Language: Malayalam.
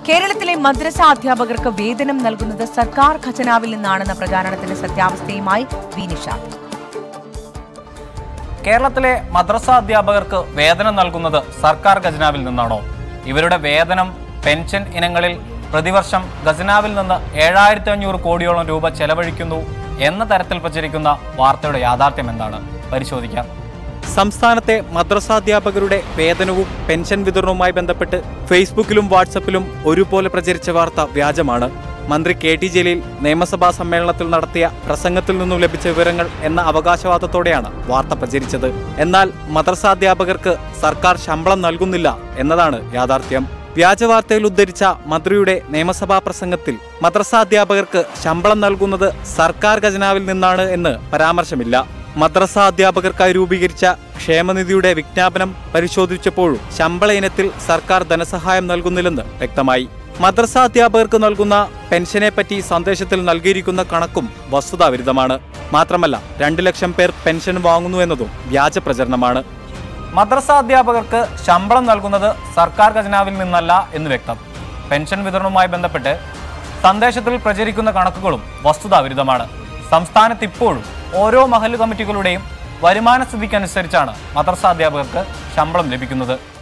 കേരളത്തിലെ മദ്രസ അധ്യാപകർക്ക് വേതനം നൽകുന്നത് സർക്കാർ ഖജനാവിൽ നിന്നാണെന്ന പ്രചാരണത്തിന്റെ സത്യാവസ്ഥയുമായി വി നിഷാദ് കേരളത്തിലെ മദ്രസ അധ്യാപകർക്ക് വേതനം നൽകുന്നത് സർക്കാർ ഖജനാവിൽ നിന്നാണോ ഇവരുടെ വേതനം പെൻഷൻ ഇനങ്ങളിൽ പ്രതിവർഷം ഖജനാവിൽ നിന്ന് ഏഴായിരത്തി അഞ്ഞൂറ് കോടിയോളം രൂപ ചെലവഴിക്കുന്നു എന്ന തരത്തിൽ പ്രചരിക്കുന്ന വാർത്തയുടെ യാഥാർത്ഥ്യം എന്താണ് പരിശോധിക്കാം സംസ്ഥാനത്തെ മദ്രസാധ്യാപകരുടെ വേതനവും പെൻഷൻ വിതരണവുമായി ബന്ധപ്പെട്ട് ഫേസ്ബുക്കിലും വാട്സപ്പിലും ഒരുപോലെ പ്രചരിച്ച വാർത്ത വ്യാജമാണ് മന്ത്രി കെ ടി ജലീൽ നിയമസഭാ സമ്മേളനത്തിൽ നടത്തിയ പ്രസംഗത്തിൽ നിന്നും ലഭിച്ച വിവരങ്ങൾ എന്ന അവകാശവാദത്തോടെയാണ് വാർത്ത പ്രചരിച്ചത് എന്നാൽ മദ്രസാധ്യാപകർക്ക് സർക്കാർ ശമ്പളം നൽകുന്നില്ല എന്നതാണ് യാഥാർത്ഥ്യം വ്യാജവാർത്തയിൽ ഉദ്ധരിച്ച മന്ത്രിയുടെ നിയമസഭാ പ്രസംഗത്തിൽ മദ്രസാധ്യാപകർക്ക് ശമ്പളം നൽകുന്നത് സർക്കാർ ഖജനാവിൽ നിന്നാണ് എന്ന് പരാമർശമില്ല മദ്രസ അധ്യാപകർക്കായി രൂപീകരിച്ച ക്ഷേമനിധിയുടെ വിജ്ഞാപനം പരിശോധിച്ചപ്പോഴും ശമ്പള ഇനത്തിൽ സർക്കാർ ധനസഹായം നൽകുന്നില്ലെന്ന് വ്യക്തമായി മദ്രസ അധ്യാപകർക്ക് നൽകുന്ന പെൻഷനെ പറ്റി സന്ദേശത്തിൽ നൽകിയിരിക്കുന്ന കണക്കും വസ്തുതാവിരുദ്ധമാണ് മാത്രമല്ല രണ്ടു ലക്ഷം പേർ പെൻഷൻ വാങ്ങുന്നു എന്നതും വ്യാജ പ്രചരണമാണ് മദ്രസ അധ്യാപകർക്ക് ശമ്പളം നൽകുന്നത് സർക്കാർ ഖജനാവിൽ നിന്നല്ല എന്ന് വ്യക്തം പെൻഷൻ വിതരണവുമായി ബന്ധപ്പെട്ട് സന്ദേശത്തിൽ പ്രചരിക്കുന്ന കണക്കുകളും വസ്തുതാവിരുദ്ധമാണ് സംസ്ഥാനത്ത് ഇപ്പോഴും ഓരോ മഹല്ല് കമ്മിറ്റികളുടെയും വരുമാന സ്ഥിതിക്കനുസരിച്ചാണ് മദ്രസ അധ്യാപകർക്ക് ശമ്പളം ലഭിക്കുന്നത്